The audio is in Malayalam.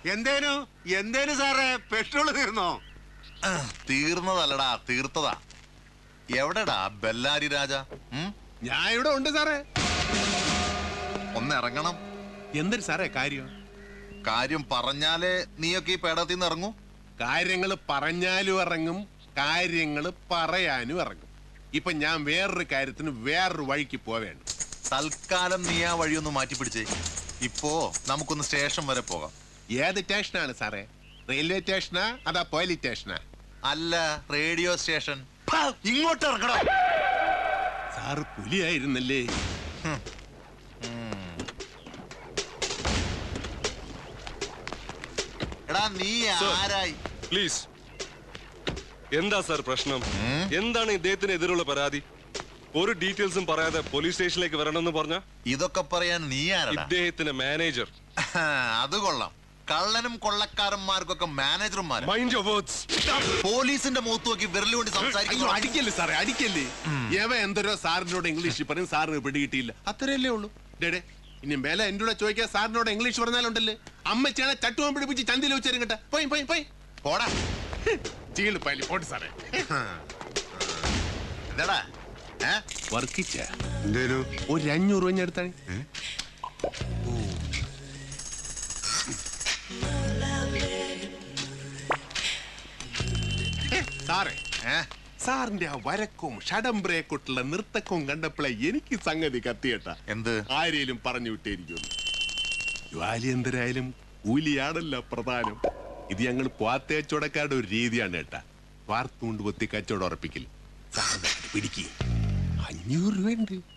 എന്തേനു എന്തേനു സാറേ പെട്രോൾ തീർന്നോ തീർന്നതല്ലടാ തീർത്തതാ എവിടെടാ ബെല്ലാരി രാജ ഉം? ഞാൻ ഇവിടെ ഉണ്ട് സാറേ ഒന്ന് ഇറങ്ങണം എന്തൊരു സാറേ കാര്യം കാര്യം പറഞ്ഞാലേ നീയൊക്കെ ഈ പേടത്തിൽ നിന്ന് ഇറങ്ങൂ കാര്യങ്ങൾ പറഞ്ഞാലും ഇറങ്ങും കാര്യങ്ങൾ പറയാനും ഇറങ്ങും ഇപ്പൊ ഞാൻ വേറൊരു കാര്യത്തിന് വേറൊരു വഴിക്ക് പോവേണ്ട തൽക്കാലം നീ ആ വഴിയൊന്ന് മാറ്റി പിടിച്ചേ ഇപ്പോ നമുക്കൊന്ന് സ്റ്റേഷൻ വരെ പോകാം ഏത് സ്റ്റേഷനാണ് സാറേ റെയിൽവേ സ്റ്റേഷനാ അതാ പോലീസ് സ്റ്റേഷനാ അല്ല റേഡിയോ സ്റ്റേഷൻ ഹാ, ഇങ്ങോട്ട് ഇറങ്ങണം സാറ് പുലിയായിരുന്നല്ലേ എടാ നീ Sir. ആരായി പ്ലീസ് എന്താ സാർ പ്രശ്നം എന്താണ് ഇദ്ദേഹത്തിന് എതിരുള്ള പരാതി ഒരു ഡീറ്റെയിൽസും പറയാതെ പോലീസ് സ്റ്റേഷനിലേക്ക് വരണമെന്ന് പറഞ്ഞ ഇതൊക്കെ പറയാൻ നീ ആരടാ ഇദ്ദേഹത്തിന്റെ മാനേജർ അത് കൊള്ളാം കള്ളനും കൊള്ളക്കാരന്മാർക്കൊക്കെ മാനേജർമാർ മൈൻഡ് യുവർ വേർഡ്സ് പോലീസിന്റെ മുഖത്ത് നോക്കി വിരലുകൊണ്ട് അയ്യോ സംസാരിക്കുന്നു അടിക്കല്ലേ സാറേ അടിക്കല്ലേ ഏവ എന്തോരോ സാറിനോട് ഇംഗ്ലീഷിൽ പറയും സാറിന് പിടികിട്ടിയില്ല അത്രയല്ലേ ഉള്ളൂ ഡേടേ ഇനി മേലെ എന്റെ കൂടെ ചോദിക്കാൻ സാറിനോട് ഇംഗ്ലീഷ് പറഞ്ഞാലുണ്ടല്ലേ അമ്മച്ചാണ് ചട്ടുവാൻ പിടിപ്പിച്ച് ചന്തിയിൽ വെച്ചേരും കേട്ടെ പോയി പോയി പോയി പോടാ ചീള് പല്ലി പോട്ട് സാറേ എന്താടാ ഏ വർക്കിച്ച എന്തേനു ഒരു അഞ്ഞൂറ് രൂപ ഞാൻ എടുത്താണ് സാറേ ഏ സാറിന്റെ ആ വരക്കും ഷഡംബ്രയെക്കൊട്ടുള്ള നൃത്തക്കവും കണ്ടപ്പോഴേ എനിക്ക് സംഗതി കത്തിയേട്ട എന്ത് ആരേലും പറഞ്ഞു വിട്ടേരിക്കുന്നു ജ്വാലി എന്തരായാലും കൂലിയാണല്ലോ പ്രധാനം ഇത് ഞങ്ങൾ പാത്തേച്ചോടക്കാരുടെ ഒരു രീതിയാണ് ഏട്ടാ വാർത്തുകൊണ്ട് കൊത്തി കച്ചവടം ഉറപ്പിക്കൽ സാറിന് പിടിക്കുക അഞ്ഞൂറ് രൂപ ഉണ്ട്